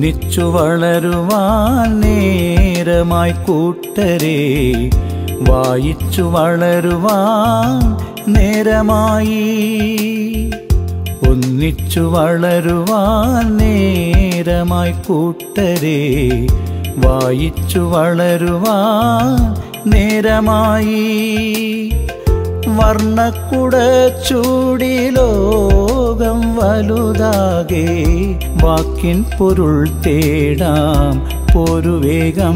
ഒന്നിച്ചു വളരുവാൻ നേരമായി കൂട്ടരെ വായിച്ചു വളരുവാൻ നേരമായി ഒന്നിച്ചു വളരുവാൻ നേരമായി കൂട്ടരെ വായിച്ചു വളരുവാൻ നേരമായി വർണ്ണക്കുട ചൂടി ലോകം വലുതാകെ വാക്കിൻ പൊരുൾ തേടാം ഒരു വേഗം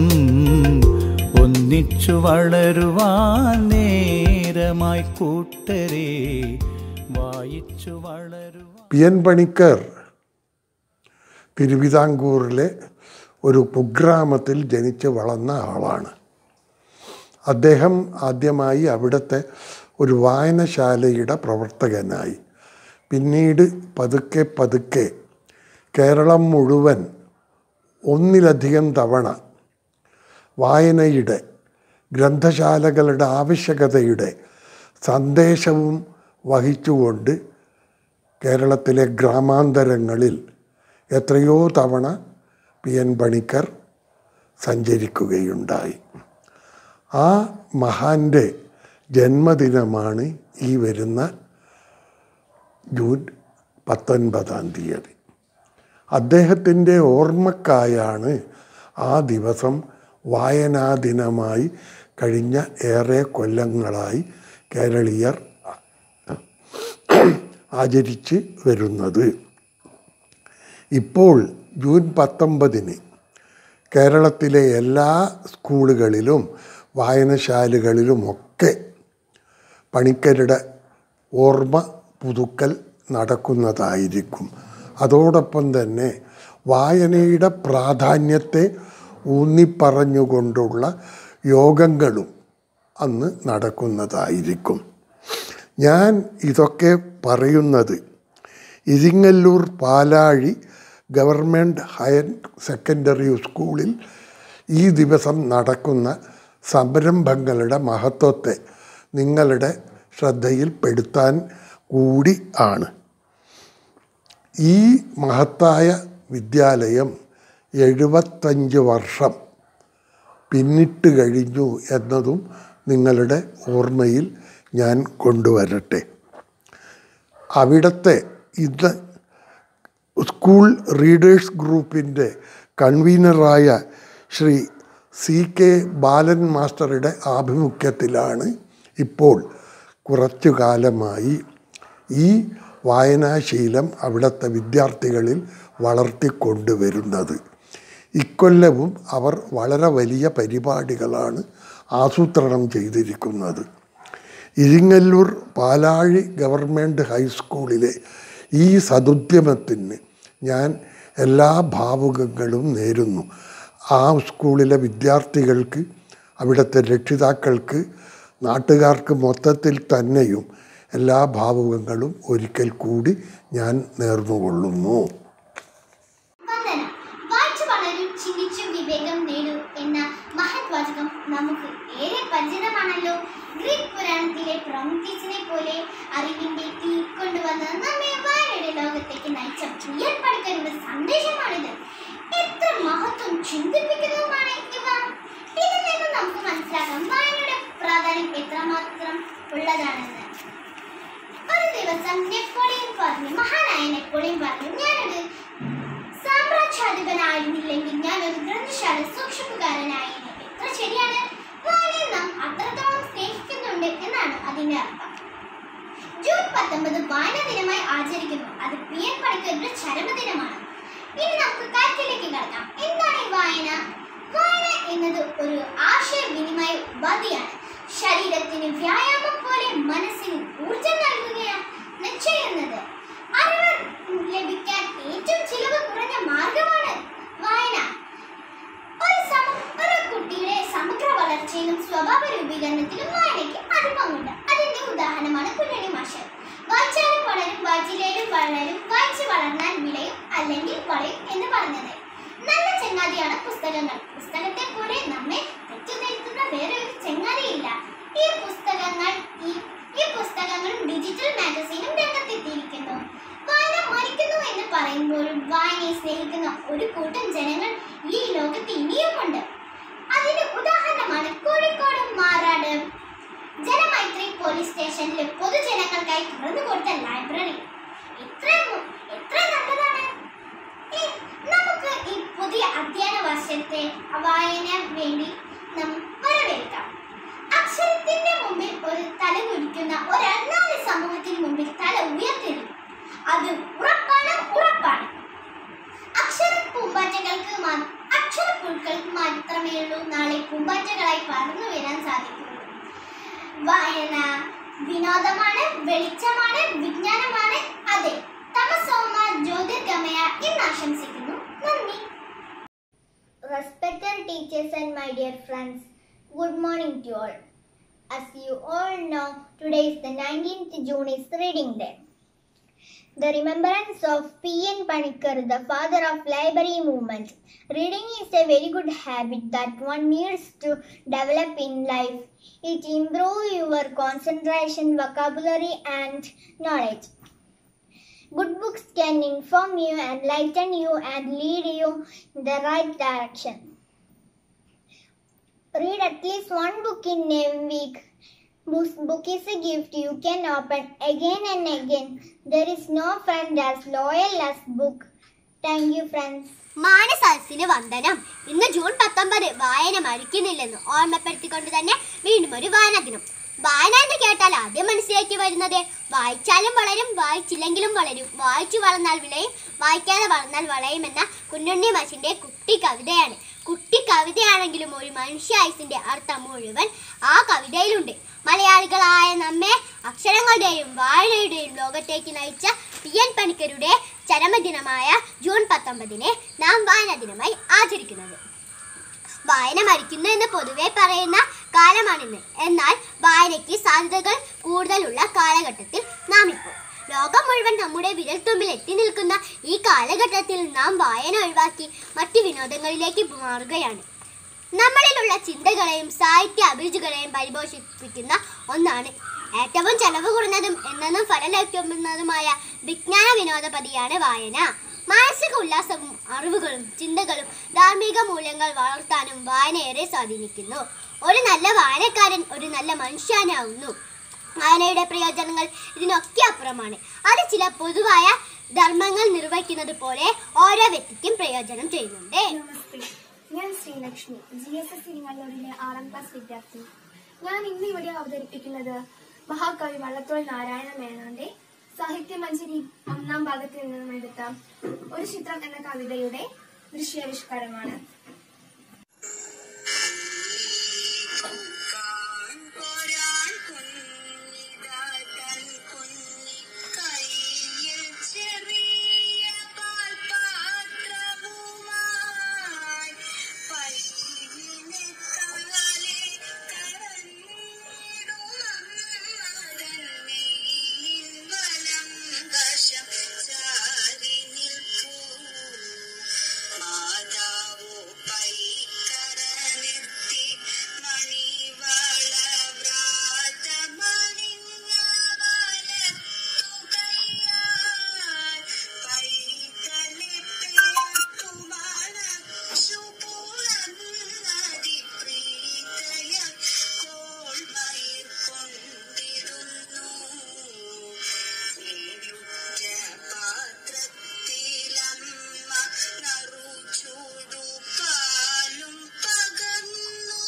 ഒന്നിച്ചു വളരുവാൻ നേരമായി കൂട്ടരെ വായിച്ചു വളരുവാൻ പി എൻ പണിക്കർ തിരുവിതാംകൂറിലെ ഒരു കുഗ്രാമത്തിൽ ജനിച്ച് വളർന്ന ആളാണ് അദ്ദേഹം ആദ്യമായി അവിടുത്തെ ഒരു വായനശാലയുടെ പ്രവർത്തകനായി പിന്നീട് പതുക്കെ പതുക്കെ കേരളം മുഴുവൻ ഒന്നിലധികം തവണ വായനയുടെ ഗ്രന്ഥശാലകളുടെ ആവശ്യകതയുടെ സന്ദേശവും വഹിച്ചുകൊണ്ട് കേരളത്തിലെ ഗ്രാമാന്തരങ്ങളിൽ എത്രയോ തവണ പി എൻ പണിക്കർ സഞ്ചരിക്കുകയുണ്ടായി ആ മഹാൻ്റെ ജന്മദിനമാണ് ഈ വരുന്ന ജൂൺ പത്തൊൻപതാം തീയതി അദ്ദേഹത്തിൻ്റെ ഓർമ്മക്കായാണ് ആ ദിവസം വായനാ ദിനമായി കഴിഞ്ഞ ഏറെ കൊല്ലങ്ങളായി കേരളീയർ ആചരിച്ച് വരുന്നത് ഇപ്പോൾ ജൂൺ പത്തൊമ്പതിന് കേരളത്തിലെ എല്ലാ സ്കൂളുകളിലും വായനശാലകളിലുമൊക്കെ പണിക്കരുടെ ഓർമ്മ പുതുക്കൽ നടക്കുന്നതായിരിക്കും അതോടൊപ്പം തന്നെ വായനയുടെ പ്രാധാന്യത്തെ ഊന്നിപ്പറഞ്ഞുകൊണ്ടുള്ള യോഗങ്ങളും അന്ന് നടക്കുന്നതായിരിക്കും ഞാൻ ഇതൊക്കെ പറയുന്നത് ഇരിങ്ങല്ലൂർ പാലാഴി ഗവൺമെൻറ് ഹയർ സെക്കൻഡറി സ്കൂളിൽ ഈ ദിവസം നടക്കുന്ന സംരംഭങ്ങളുടെ മഹത്വത്തെ നിങ്ങളുടെ ശ്രദ്ധയിൽപ്പെടുത്താൻ കൂടി ആണ് ഈ മഹത്തായ വിദ്യാലയം എഴുപത്തഞ്ച് വർഷം പിന്നിട്ട് കഴിഞ്ഞു എന്നതും നിങ്ങളുടെ ഓർമ്മയിൽ ഞാൻ കൊണ്ടുവരട്ടെ അവിടുത്തെ ഇന്ന് സ്കൂൾ റീഡേഴ്സ് ഗ്രൂപ്പിൻ്റെ കൺവീനറായ ശ്രീ സി കെ ബാലൻ മാസ്റ്ററുടെ ആഭിമുഖ്യത്തിലാണ് ഇപ്പോൾ കുറച്ചു കാലമായി ഈ വായനാശീലം അവിടുത്തെ വിദ്യാർത്ഥികളിൽ വളർത്തിക്കൊണ്ടുവരുന്നത് ഇക്കൊല്ലവും അവർ വളരെ വലിയ പരിപാടികളാണ് ആസൂത്രണം ചെയ്തിരിക്കുന്നത് ഇരിങ്ങല്ലൂർ പാലാഴി ഗവൺമെൻറ് ഹൈസ്കൂളിലെ ഈ സതുദ്യമത്തിന് ഞാൻ എല്ലാ ഭാവുകങ്ങളും നേരുന്നു ആ സ്കൂളിലെ വിദ്യാർത്ഥികൾക്ക് അവിടുത്തെ രക്ഷിതാക്കൾക്ക് നാട്ടുകാർക്ക് മൊത്തത്തിൽ തന്നെയും എല്ലാ ഭാവുകങ്ങളും ഒരിക്കൽ കൂടി ഞാൻ നേർന്നുകൊള്ളുന്നു വന്ദനം വായിച്ചു വളരും ചിന്തിച്ചു വിവേകം നേടൂ എന്ന മഹത് വാചകം നമുക്ക് ഏറെ പരിചിതമാണല്ലോ ഗ്രീക്ക് പുരാണത്തിലെ പ്രൊമറ്റീസിനെ പോലെ അറിവിന്റെ തീ കൊണ്ടുവന്ന് നമ്മെ വായനയുടെ ലോകത്തേക്ക് നയിച്ച പ്രിയൻ പണിക്കരുടെ സന്ദേശമാണിത് എത്ര മഹത്വം ചിന്തിപ്പിക്കുന്നതുമാണ് ഇവ ഇതിൽ നിന്ന് നമുക്ക് മനസ്സിലാക്കാം വായനയുടെ പ്രാധാന്യം എത്രമാത്രം ഉള്ളതാണെന്ന് ഒരു ദിവസം നെപ്പോളിയൻ പറഞ്ഞു മഹാനായ നെപ്പോളിയൻ പറഞ്ഞു ഞാനൊരു സാമ്രാജ്യാധിപനായിരുന്നില്ലെങ്കിൽ ഞാനൊരു ഗ്രന്ഥശാല സൂക്ഷിപ്പുകാരനായേനെ എത്ര ശരിയാണ് വായനയെ നാം അത്രത്തോളം സ്നേഹിക്കുന്നുണ്ട് എന്നാണ് അതിന്റെ അർത്ഥം ജൂൺ പത്തൊമ്പത് വായന ദിനമായി ആചരിക്കുന്നു അത് പി എൻ പണിക്കരുടെ ചരമദിനമാണ് ഇനി നമുക്ക് കാര്യത്തിലേക്ക് കടക്കാം എന്താണ് ഈ വായന വായന എന്നത് ഒരു ആശയവിനിമയ ഉപാധിയാണ് ശരീരത്തിന് വ്യായാമം പോലെ മനസ്സിന് ഊർജം നൽകുകയാണ് ചെയ്യുന്നത് അറിവ് ലഭിക്കാൻ ഏറ്റവും ചിലവ് കുറഞ്ഞ മാർഗമാണ് വായന ഒരു സമ ഒരു കുട്ടിയുടെ സമഗ്ര വളർച്ചയിലും സ്വഭാവ രൂപീകരണത്തിലും വായനയ്ക്ക് അതിപ്പമുണ്ട് അതിന്റെ ഉദാഹരണമാണ് കുഞ്ഞുണ്ണി മാഷ് വായിച്ചാലും വളരും വായിച്ചില്ലേലും വളരും വായിച്ചു വളർന്നാൽ വിളയും അല്ലെങ്കിൽ വളയും എന്ന് പറഞ്ഞത് നല്ല ചങ്ങാതിയാണ് പുസ്തകങ്ങൾ പുസ്തകത്തെ പോലെ നമ്മെ തെറ്റുനിർത്തുന്ന വേറെ ഒരു ചങ്ങാതിയില്ല ഈ പുസ്തകങ്ങൾ ഈ ഈ പുസ്തകങ്ങളും ഡിജിറ്റൽ മാഗസീനും രംഗത്തെത്തിയിരിക്കുന്നു വായന മരിക്കുന്നു എന്ന് പറയുമ്പോഴും വായനയെ സ്നേഹിക്കുന്ന ഒരു കൂട്ടം ജനങ്ങൾ ഈ ലോകത്ത് ഇനിയുമുണ്ട് അതിന് ഉദാഹരണമാണ് കോഴിക്കോട് മാറാട് ജനമൈത്രി പോലീസ് സ്റ്റേഷനിൽ പൊതുജനങ്ങൾക്കായി തുറന്നു കൊടുത്ത ലൈബ്രറി എത്ര മു- എത്ര നല്ലതാണ് ഈ നമുക്ക് ഈ പുതിയ അധ്യയന വർഷത്തെ വായന വേണ്ടി നാം വരവേൽക്കാം അക്ഷരത്തിന്റെ മുമ്പിൽ ഒരു തല കുലിക്കുന്ന ഒരണ്ണാതി സമൂഹത്തിന് മുമ്പിൽ തല ഉയർത്തിരുന്നു അത് ഉറപ്പാണ് ഉറപ്പാണ് അക്ഷര പൂമ്പാറ്റകൾക്ക് മാ- അക്ഷര പുഴുക്കൾക്ക് മാത്രമേ ഉള്ളൂ നാളെ പൂമ്പാറ്റകളായി പറന്നു വരാൻ സാധിക്കുള്ളൂ വായന വിനോദമാണ് വെളിച്ചമാണ് വിജ്ഞാനമാണ് അതെ തമസോമ ജ്യോതിർഗമയ എന്ന് ആശംസിക്കുന്നു നന്ദി Respected teachers and my dear friends, good morning to all. As you all know, today is the 19th June is Reading Day. The remembrance of P.N. Panikkar, the father of library movement. Reading is a very good habit that one needs to develop in life. It improves your concentration, vocabulary and knowledge. Good books can inform you, enlighten you, and lead you in the right direction. Read at least one book in a week. Book book is a gift you can open again and again. There is no friend as loyal as book. Thank you, friends. മാനസരസിന് വന്ദനം ഇന്ന് June പത്തൊമ്പത് വായന മരിക്കുന്നില്ലെന്ന് ഓർമ്മപ്പെടുത്തിക്കൊണ്ട് തന്നെ വീണ്ടും ഒരു വായനാ ദിനം വായന എന്ന് കേട്ടാൽ ആദ്യം മനസ്സിലേക്ക് വരുന്നത് വായിച്ചാലും വളരും വായിച്ചില്ലെങ്കിലും വളരും വായിച്ചു വളർന്നാൽ വിളയും വായിക്കാതെ വളർന്നാൽ വളയും എന്ന കുഞ്ഞുണ്ണി മാഷിന്റെ കുട്ടി കവിതയാണ് കുട്ടി കവിതയാണെങ്കിലും ഒരു മനുഷ്യായുസിന്റെ അർത്ഥം മുഴുവൻ ആ കവിതയിലുണ്ട് മലയാളികളായ നമ്മെ അക്ഷരങ്ങളുടെയും വായനയുടെയും ലോകത്തേക്ക് നയിച്ച പി എൻ പണിക്കരുടെ ചരമദിനമായ ജൂൺ പത്തൊമ്പതിനെ നാം വായനാ ദിനമായി ആചരിക്കുന്നത് വായന മരിക്കുന്നു എന്ന് പൊതുവെ പറയുന്ന കാലമാണിന്ന് എന്നാൽ വായനയ്ക്ക് സാധ്യതകൾ കൂടുതലുള്ള കാലഘട്ടത്തിൽ നാം ഇപ്പോൾ ലോകം മുഴുവൻ നമ്മുടെ വിരൽത്തുമ്പിൽ എത്തി നിൽക്കുന്ന ഈ കാലഘട്ടത്തിൽ നാം വായന ഒഴിവാക്കി മറ്റു വിനോദങ്ങളിലേക്ക് മാറുകയാണ് നമ്മളിലുള്ള ചിന്തകളെയും സാഹിത്യ അഭിരുചികളെയും പരിപോഷിപ്പിക്കുന്ന ഒന്നാണ് ഏറ്റവും ചെലവ് കുറഞ്ഞതും എന്നും ഫലം ലഭിക്കുന്നതുമായ വിജ്ഞാന വിനോദപതിയാണ് വായന മാനസിക ഉല്ലാസവും അറിവുകളും ചിന്തകളും ധാർമ്മിക മൂല്യങ്ങൾ വളർത്താനും വായന ഏറെ സ്വാധീനിക്കുന്നു ഒരു നല്ല വായനക്കാരൻ ഒരു നല്ല മനുഷ്യനാവുന്നു വായനയുടെ പ്രയോജനങ്ങൾ ഇതിനൊക്കെ അപ്പുറമാണ് അത് ചില പൊതുവായ ധർമ്മങ്ങൾ നിർവഹിക്കുന്നത് പോലെ ഓരോ വ്യക്തിക്കും പ്രയോജനം ചെയ്യുന്നുണ്ട് നമസ്തേ ഞാൻ ശ്രീലക്ഷ്മി ജി എസ് എസ് ഇരിങ്ങല്ലൂരിലെ ആറാം ക്ലാസ് വിദ്യാർത്ഥി ഞാൻ ഇന്ന് ഇവിടെ അവതരിപ്പിക്കുന്നത് മഹാകവി വള്ളത്തോൾ നാരായണ മേനോന്റെ സാഹിത്യമഞ്ജരി ഒന്നാം ഭാഗത്തിൽ നിന്നും എടുത്ത ഒരു ചിത്രം എന്ന കവിതയുടെ ദൃശ്യാവിഷ്കാരമാണ് കാൺപൊരാൻ കുഞ്ഞിതാതൻ കുഞ്ഞി കയ്യിൽ ചെറിയ പാൽപാത്രവുമായി പയ്യനെ കാലെ കടന്നിടുമമ്മതന്മേലിൻ വലം വശം ചാരി നിൽപ്പൂ മാതാവോ പൈക്കര നിർത്തി മണിവള വ്രാതമണിഞ്ഞവലത്തുകയാൽ പൈതലെ പേർക്കുമണച്ചു പുറന്നതി പ്രീതയാൽ കോൾമയിർ കൊണ്ടിരുന്നു നേരുറ്റ പാത്രത്തിലമ്മ നറുചൂടു പാലും പകർന്നു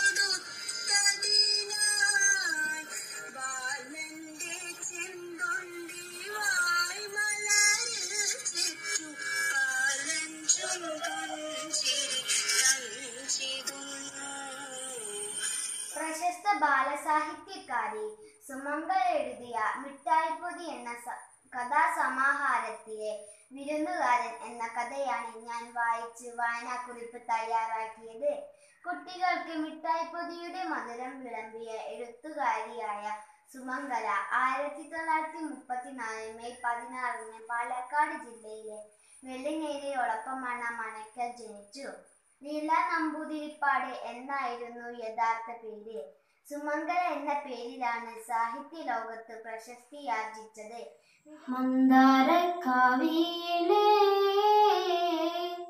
കൊടുത്തതിനാൽ ബാലന്റെ ചെന്തൊണ്ടി വായ് മലരിൽ ചുറ്റു പാലഞ്ചും കൊഞ്ചിരി കഞ്ചിടുന്നു പ്രശസ്ത ബാലസാഹിത്യകാരി സുമംഗൾ എഴുതിയ മിഠായിപ്പൊതി എന്ന സ- കഥാസമാഹാരത്തിലെ വിരുന്നുകാരൻ എന്ന കഥയാണ് ഞാൻ വായിച്ച് വായനാക്കുറിപ്പ് തയ്യാറാക്കിയത് കുട്ടികൾക്ക് മിഠായിപ്പൊതിയുടെ മധുരം വിളമ്പിയ എഴുത്തുകാരിയായ സുമംഗല ആയിരത്തി തൊള്ളായിരത്തി മുപ്പത്തിനാല് മെയ് പതിനാറിന് പാലക്കാട് ജില്ലയിലെ വെള്ളിനേരിയോടൊപ്പമണ മനക്കൽ ജനിച്ചു ലീല നമ്പൂതിരിപ്പാട് എന്നായിരുന്നു യഥാർത്ഥ പേര് സുമംഗല എന്ന പേരിലാണ് സാഹിത്യ ലോകത്ത് പ്രശസ്തിയാർജിച്ചത് മന്ദാരക്കാവിയിലേ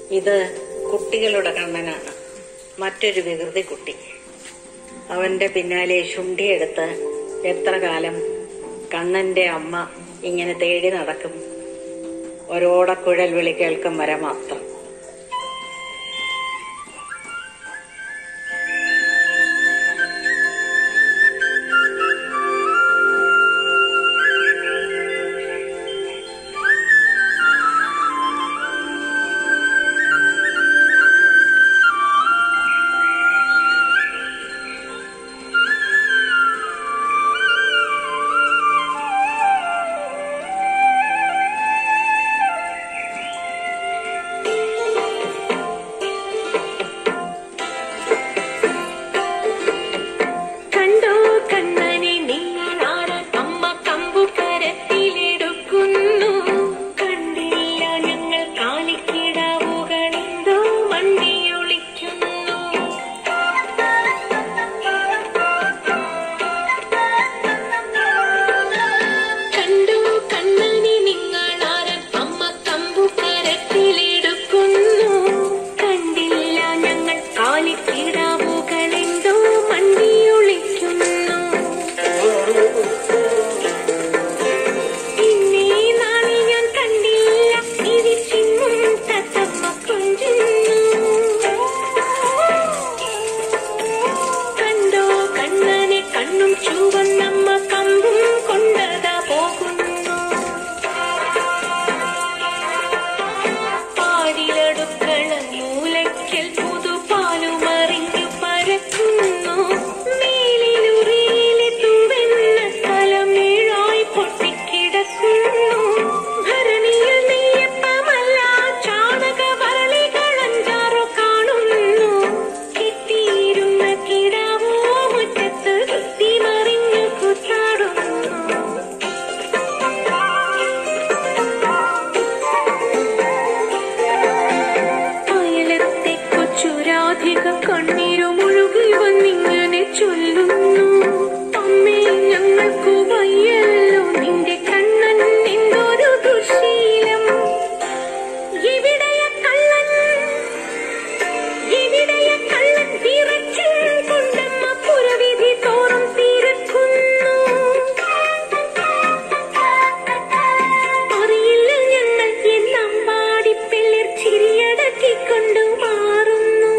ഇത് കുട്ടികളുടെ കണ്ണനാണ് മറ്റൊരു വികൃതി കുട്ടി അവന്റെ പിന്നാലെ ശുണ്ഠിയെടുത്ത് എത്ര കാലം കണ്ണന്റെ അമ്മ ഇങ്ങനെ തേടി നടക്കും ഒരോടക്കുഴൽ വിളി കേൾക്കും വരെ മാത്രം കണ്ടോ കണ്ണനെ നീനാര അമ്മ കമ്പു കരത്തിലെടുക്കുന്നു കണ്ടില്ല ഞങ്ങൾ കാലിക്കിടാവുകളെന്തോ മണ്ണിയൊളിക്കുന്നു കണ്ടോ കണ്ണനെ നിങ്ങളാര അമ്മ കമ്പു കരത്തിലെടുക്കുന്നു കണ്ടില്ല ഞങ്ങൾ കാലിക്കിടാവുകളെന്തോ മണ്ണിയൊളിക്കുന്നു ഇന്നേ നാളെ ഞാൻ കണ്ടില്ല ഇരിച്ചിങ്ങും തത്തമ്മ കൊഞ്ചുന്നു കണ്ടോ കണ്ണനെ കണ്ണും ചുവന്നമ്മ കമ്പും കൊണ്ടതാ പോകുന്നു പാടിലടുക്കള മൂലയ്ക്കൽ പുതുപാലുമറിഞ്ഞു പരക്കുന്നു മേലിലുറിയിലെ തുവെന്ന സ്ഥലമേഴായി പൊട്ടിക്കിടക്കുന്നു ഭരണിയിൽ നെയ്യപ്പമല്ല ചാണകവരളികൾ അഞ്ചാറോ കാണുന്നു കെട്ടിയിരുന്ന കിടാവോ മുറ്റത്ത് കുത്തി മറിഞ്ഞു കുത്താടുന്നു അയലത്തെ കൊച്ചുരാധിക കണ്ണീരു മുഴുകി വന്നിങ്ങനെ ചൊല്ലുന്നു അമ്മേ ഞങ്ങൾക്കു വയ്യല്ലോ നിന്റെ കണ്ണൻ എന്തൊരു ദുശീലം എവിടെയ കള്ളൻ എവിടെയ കള്ളൻ വിറച്ച് കൊണ്ടമ്മ പുരവിധി തോറും തീരക്കുന്നു അറിയില്ല ഞങ്ങൾ എന്നമ്പാടി പിള്ളേർ ചിരിയടക്കിക്കൊണ്ടു മാറുന്നു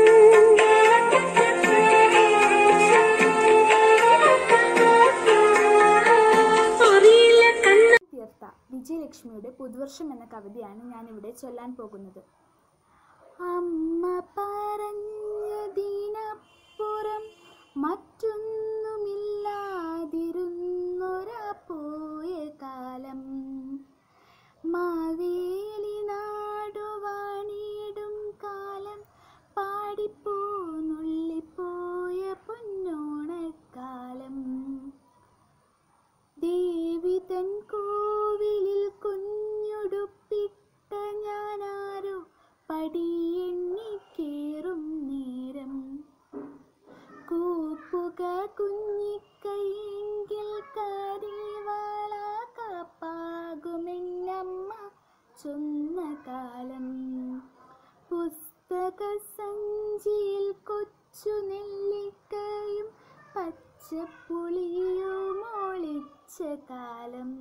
അറിയില്ല കണ്ണ തീർത്ത വിജയലക്ഷ്മിയുടെ പുതുവർഷം എന്ന കവിതയാണ് ഞാനിവിടെ ചൊല്ലാൻ പോകുന്നത് അമ്മ പറഞ്ഞതിനപ്പുറം മറ്റൊന്നുമില്ലാതിരുന്നൊരാ പോയ കാലം മാവേലി നാടുവാണിടും കാലം പാടിപ്പോന്നുള്ളിപ്പോയ പൊന്നോണക്കാലം ദേവി തൻ കോവിലിൽ കുഞ്ഞുടുപ്പിട്ട ഞാനാരോ പടിയെണ്ണി കേറും നേരം കൂപ്പുക കുഞ്ഞിക്കൈയെങ്കിൽ കരിവാള കാപ്പാകുമെന്നമ്മ ചൊന്ന കാലം പുസ്തക സഞ്ചിയിൽ കൊച്ചു നെല്ലിക്കയും പച്ചപ്പുളിയും ഒളിച്ച കാലം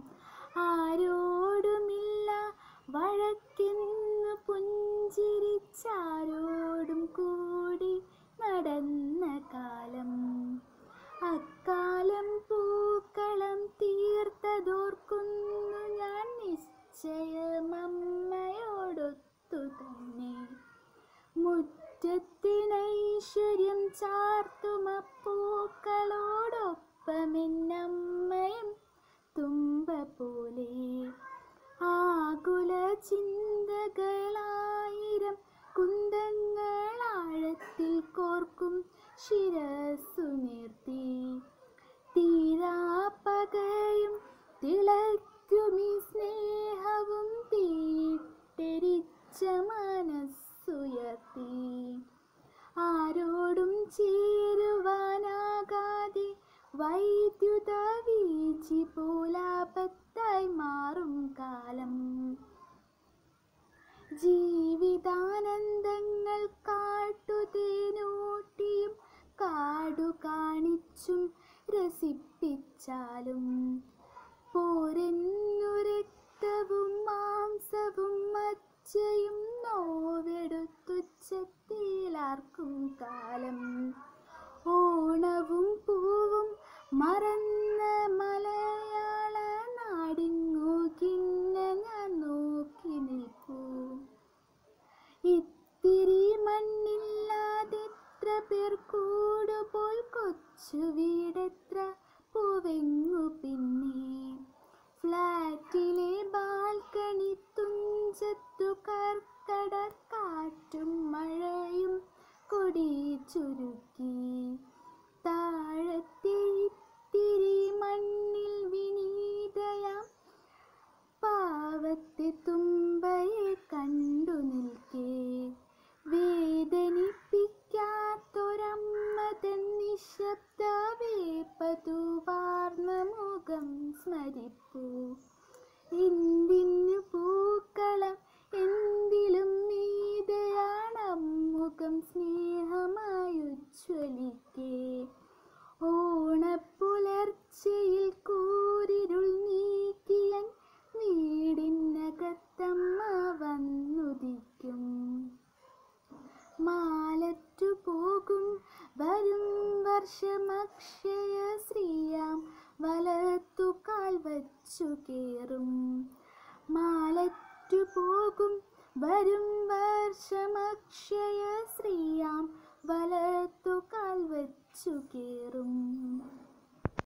ആരോടുമില്ല വഴക്കെന്നു പുഞ്ചിരിച്ചാരോടും കൂടി നടന്ന കാലം അക്കാലം പൂക്കളം തീർത്തതോർക്കുന്നു ഞാൻ നിശ്ചയമമ്മയോടൊത്തു തന്നെ മുറ്റത്തിനൈശ്വര്യം ചാർത്തുമപ്പൂക്കളോടൊപ്പമെന്നമ്മയും തുമ്പ പോലെ ആകുല ചിന്തകളായിരം കുന്തങ്ങളാഴത്തിൽ കോർക്കും ശിരസ്സു നിർത്തി തീരാപ്പകയും തിളയ്ക്കുമീ സ്നേഹവും തീട്ടെരിച്ച മനസ്സുയർത്തി ആരോടും ചേരുവാനാകാതെ വൈദ്യുത വീഴ്ച പോലാപത്തായി മാറും കാലം ജീവിതാന വച്ചാലും പോരെന്നു രക്തവും മാംസവും മജ്ജയും നോവെടുത്തുച്ചത്തിലാർക്കും കാലം ഓണവും പൂവും മറന്ന മലയാള നാടിങ്ങു കിന്ന ഞാൻ നോക്കി നിൽപ്പൂ ഇത്തിരി മണ്ണില്ലാതെത്ര പേർ കൂടുപോൽ കൊച്ചു വീടെത്ര പൂവെങ്ങു പിന്നെ ഫ്ലാറ്റിലെ ബാൽക്കണി തുഞ്ചത്തു കർക്കട കാറ്റും മഴയും കൊടി ചുരുക്കി താഴത്തെ ഇത്തിരി മണ്ണിൽ വിനീതയാം പാവത്തെ തുമ്പയെ കണ്ടു നിൽക്കേ വേദനിപ്പിക്കാത്തൊരമ്മ തൻ നിശബ്ദ വേപ്പതുവാർന്ന മുഖം സ്മരിപ്പൂ എന്തിനു പൂക്കളം എന്തിലും മീതയാണ് മുഖം സ്നേഹമായുജ്വലിക്കേ ഓണപ്പുലർച്ചയിൽ കൂരിരുൾ നീക്കിയൻ വീടിനകത്തമ്മ വന്നുദിക്കും മാലറ്റു പോകും വരും വർഷമക്ഷയ ശ്രീയാം വലത്തു കാൽ വച്ചു കേറും മാലറ്റു പോകും വരും വർഷമക്ഷയ ശ്രീയാം വലത്തു കാൽ വച്ചു കേറും